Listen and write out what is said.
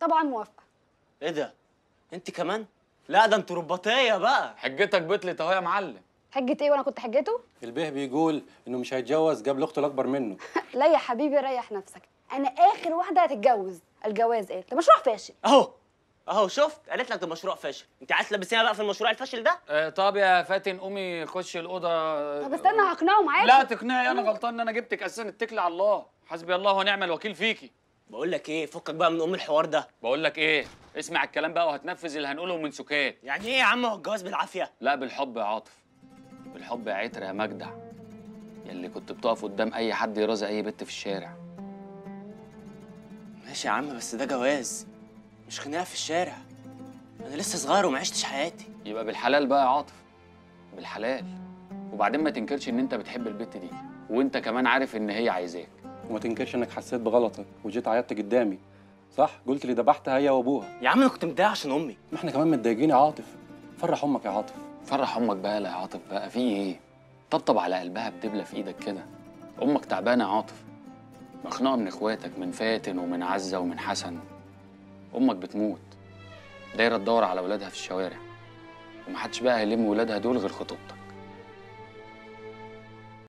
طبعا موافقه ايه ده انت كمان لا ده انت رباطيه بقى حجتك بطلت اهو يا معلم حجه ايه وانا كنت حجته البيه بيقول انه مش هيتجوز جاب لاخته الاكبر منه لا يا حبيبي ريح نفسك انا اخر واحده هتتجوز الجواز ايه ده مشروع فاشل اهو اهو شفت قالت لك ده مشروع فاشل انت عايز تلبسينا بقى في المشروع الفاشل ده آه طب يا فاتن قومي خشي الاوضه طب استنى هقنعه معاك لا تقنعي انا غلطان ان انا جبتك اساسا اتكلي على الله حسبي الله ونعم الوكيل فيكي بقول لك ايه فكك بقى من ام الحوار ده بقول لك ايه اسمع الكلام بقى وهتنفذ اللي هنقوله من سكات يعني ايه يا عم هو الجواز بالعافيه لا بالحب يا عاطف بالحب يا عتر يا مجدع يلي كنت بتقف قدام اي حد يرازي اي بنت في الشارع ماشي يا عم بس ده جواز مش خناقه في الشارع انا لسه صغير وما عشتش حياتي يبقى بالحلال بقى يا عاطف بالحلال وبعدين ما تنكرش ان انت بتحب البت دي وانت كمان عارف ان هي عايزاك وما تنكرش انك حسيت بغلطك وجيت عيطت قدامي صح قلت لي ذبحتها هي وابوها يا عم انا كنت متضايق عشان امي ما احنا كمان متضايقين يا عاطف فرح امك يا عاطف فرح امك بقى لا يا عاطف بقى في ايه طبطب على قلبها بدبله في ايدك كده امك تعبانه يا عاطف مخنوقه من اخواتك من فاتن ومن عزه ومن حسن امك بتموت دايره تدور على ولادها في الشوارع ومحدش بقى هيلم ولادها دول غير خطوبتك